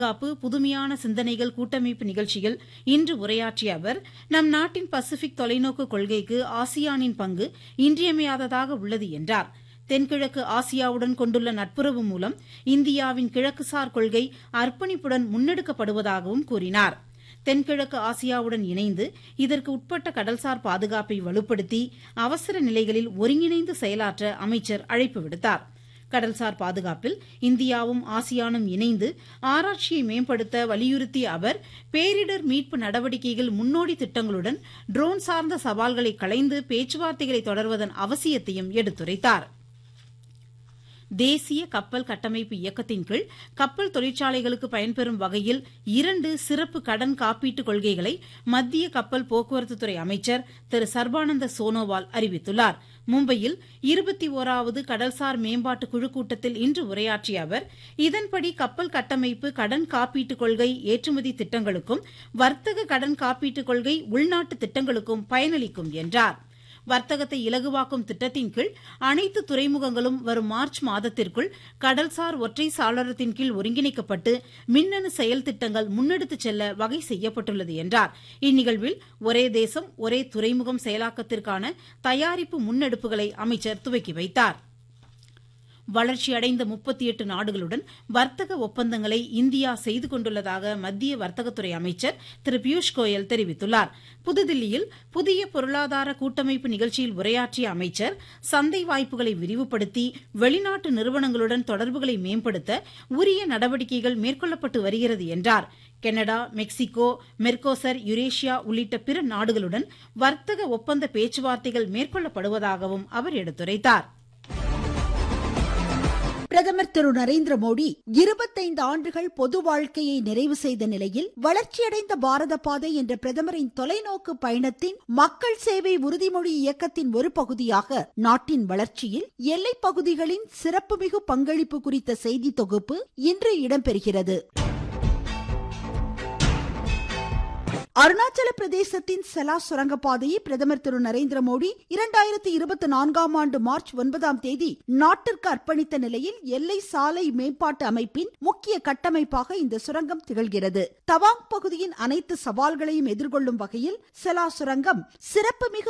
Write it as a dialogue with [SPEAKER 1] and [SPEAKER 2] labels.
[SPEAKER 1] பாதுகாப்பு புதுமையான சிந்தனைகள் கூட்டமைப்பு நிகழ்ச்சியில் இன்று உரையாற்றிய அவர் நம் நாட்டின் பசிபிக் தொலைநோக்கு கொள்கைக்கு ஆசியானின் பங்கு இன்றியமையாததாக உள்ளது என்றார் தென்கிழக்கு ஆசியாவுடன் கொண்டுள்ள நட்புறவு மூலம் இந்தியாவின் கிழக்குசார் கொள்கை அர்ப்பணிப்புடன் முன்னெடுக்கப்படுவதாகவும் கூறினார் தென்கிழக்கு ஆசியாவுடன் இணைந்து இதற்கு உட்பட்ட கடல்சார் பாதுகாப்பை வலுப்படுத்தி அவசர நிலைகளில் ஒருங்கிணைந்து செயலாற்ற அமைச்சர் அழைப்பு விடுத்தார் கடல்சார் பாதுகாப்பில் இந்தியாவும் ஆசியானும் இணைந்து ஆராய்ச்சியை மேம்படுத்த வலியுறுத்திய அவர் பேரிடர் மீட்பு நடவடிக்கைகள் முன்னோடி திட்டங்களுடன் ட்ரோன் சார்ந்த சவால்களை களைந்து பேச்சுவார்த்தைகளை தொடர்வதன் அவசியத்தையும் எடுத்துரைத்தாா் தேசிய கப்பல் கட்டமைப்பு இயக்கத்தின் கீழ் கப்பல் தொழிற்சாலைகளுக்கு பயன்பெறும் வகையில் இரண்டு சிறப்பு கடன் காப்பீட்டுக் கொள்கைகளை மத்திய கப்பல் போக்குவரத்துத்துறை அமைச்சர் திரு சர்பானந்த சோனோவால் அறிவித்துள்ளார் மும்பையில் இருபத்தி ஓராவது கடல்சார் மேம்பாட்டு குழு கூட்டத்தில் இன்று உரையாற்றிய அவர் இதன்படி கப்பல் கட்டமைப்பு கடன் காப்பீட்டுக் கொள்கை ஏற்றுமதி திட்டங்களுக்கும் வர்த்தக கடன் காப்பீட்டுக் கொள்கை உள்நாட்டு திட்டங்களுக்கும் பயனளிக்கும் என்றாா் வர்த்தகத்தை இலகுவாக்கும் திட்டத்தின் கீழ் அனைத்து துறைமுகங்களும் வரும் மார்ச் மாதத்திற்குள் கடல்சார் ஒற்றை சாளரத்தின் கீழ் ஒருங்கிணைக்கப்பட்டு மின்னணு செயல் திட்டங்கள் முன்னெடுத்துச் செல்ல வகை செய்யப்பட்டுள்ளது என்றார் இந்நிகழ்வில் ஒரே தேசம் ஒரே துறைமுகம் செயலாக்கத்திற்கான தயாரிப்பு முன்னெடுப்புகளை அமைச்சர் துவக்கி வைத்தாா் வளர்ச்சியடைந்த முப்பத்தி எட்டு நாடுகளுடன் வர்த்தக ஒப்பந்தங்களை இந்தியா செய்து கொண்டுள்ளதாக மத்திய வர்த்தகத்துறை அமைச்சர் திரு பியூஷ் கோயல் தெரிவித்துள்ளார் புதுதில்லியில் புதிய பொருளாதார கூட்டமைப்பு நிகழ்ச்சியில் உரையாற்றிய அமைச்சர் சந்தை வாய்ப்புகளை விரிவுபடுத்தி வெளிநாட்டு நிறுவனங்களுடன் தொடர்புகளை மேம்படுத்த உரிய நடவடிக்கைகள் மேற்கொள்ளப்பட்டு வருகிறது என்றார் கனடா மெக்சிகோ மெர்கோசர் யுரேஷியா உள்ளிட்ட பிற நாடுகளுடன் வர்த்தக ஒப்பந்த பேச்சுவார்த்தைகள் மேற்கொள்ளப்படுவதாகவும் அவர் எடுத்துரைத்தாா்
[SPEAKER 2] பிரதமர் திரு நரேந்திர மோடி இருபத்தைந்து ஆண்டுகள் பொது வாழ்க்கையை நிறைவு செய்த நிலையில் வளர்ச்சியடைந்த பாரத பாதை என்ற பிரதமரின் தொலைநோக்கு பயணத்தின் மக்கள் சேவை உறுதிமொழி இயக்கத்தின் ஒரு பகுதியாக நாட்டின் வளர்ச்சியில் எல்லைப் பகுதிகளின் சிறப்புமிகு பங்களிப்பு குறித்த செய்தி தொகுப்பு இன்று இடம்பெறுகிறது அருணாச்சல பிரதேசத்தின் செலா சுரங்கப்பாதையை பிரதமர் திரு நரேந்திர மோடி இரண்டாயிரத்தி இருபத்தி நான்காம் ஆண்டு மார்ச் ஒன்பதாம் தேதி நாட்டிற்கு அர்ப்பணித்த நிலையில் எல்லை சாலை மேம்பாட்டு அமைப்பின் முக்கிய கட்டமைப்பாக இந்த சுரங்கம் திகழ்கிறது தவாங் பகுதியின் அனைத்து சவால்களையும் எதிர்கொள்ளும் வகையில் செலா சுரங்கம் சிறப்புமிகு